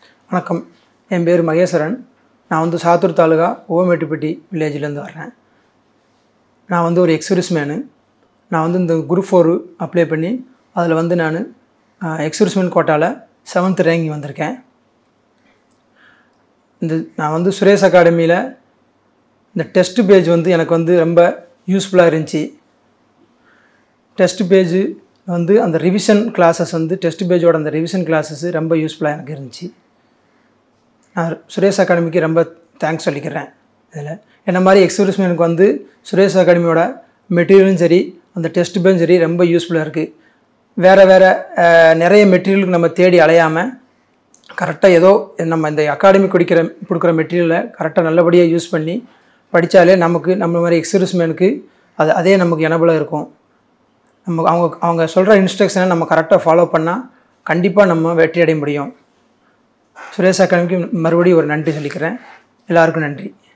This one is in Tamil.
வணக்கம் என் பேர் மகேஸ்வரன் நான் வந்து சாத்தூர் தாலுகா ஓமேட்டுப்பட்டி வில்லேஜ்லேருந்து வர்றேன் நான் வந்து ஒரு எக்ஸர்விஸ்மேனு நான் வந்து இந்த குரூப் ஃபோரு அப்ளை பண்ணி அதில் வந்து நான் எக்ஸர்விஸ்மேன் கோட்டாவில் செவன்த் ரேங்கிங் வந்திருக்கேன் இந்த நான் வந்து சுரேஷ் அகாடமியில் இந்த டெஸ்ட் பேஜ் வந்து எனக்கு வந்து ரொம்ப யூஸ்ஃபுல்லாக இருந்துச்சு டெஸ்ட் பேஜ் வந்து அந்த ரிவிஷன் கிளாஸஸ் வந்து டெஸ்ட் பேஜோட அந்த ரிவிஷன் கிளாஸஸ் ரொம்ப யூஸ்ஃபுல்லாக எனக்கு இருந்துச்சு நான் சுரேஷ் அகாடமிக்கு ரொம்ப தேங்க்ஸ் சொல்லிக்கிறேன் இதில் என்ன மாதிரி எக்ஸ்பீரியன்ஸ்மேனுக்கு வந்து சுரேஷ் அகாடமியோட மெட்டீரியலும் சரி அந்த டெஸ்ட் பேஜும் சரி ரொம்ப யூஸ்ஃபுல்லாக இருக்குது வேறு வேறு நிறைய மெட்டீரியலுக்கு நம்ம தேடி அலையாமல் கரெக்டாக ஏதோ நம்ம இந்த அகாடமி கொடுக்கிற கொடுக்குற மெட்டீரியலை கரெக்டாக நல்லபடியாக யூஸ் பண்ணி படித்தாலே நமக்கு நம்ம மாதிரி எக்ஸ்பீரியன்ஸ்மேனுக்கு அது அதே நமக்கு எனபலாக இருக்கும் நம்ம அவங்க அவங்க சொல்கிற இன்ஸ்ட்ரக்ஷனை நம்ம கரெக்டாக ஃபாலோ பண்ணால் கண்டிப்பாக நம்ம வெற்றி அடைய முடியும் சுரேஷ் அகாடமிக்கு மறுபடியும் ஒரு நன்றி சொல்லிக்கிறேன் எல்லாருக்கும் நன்றி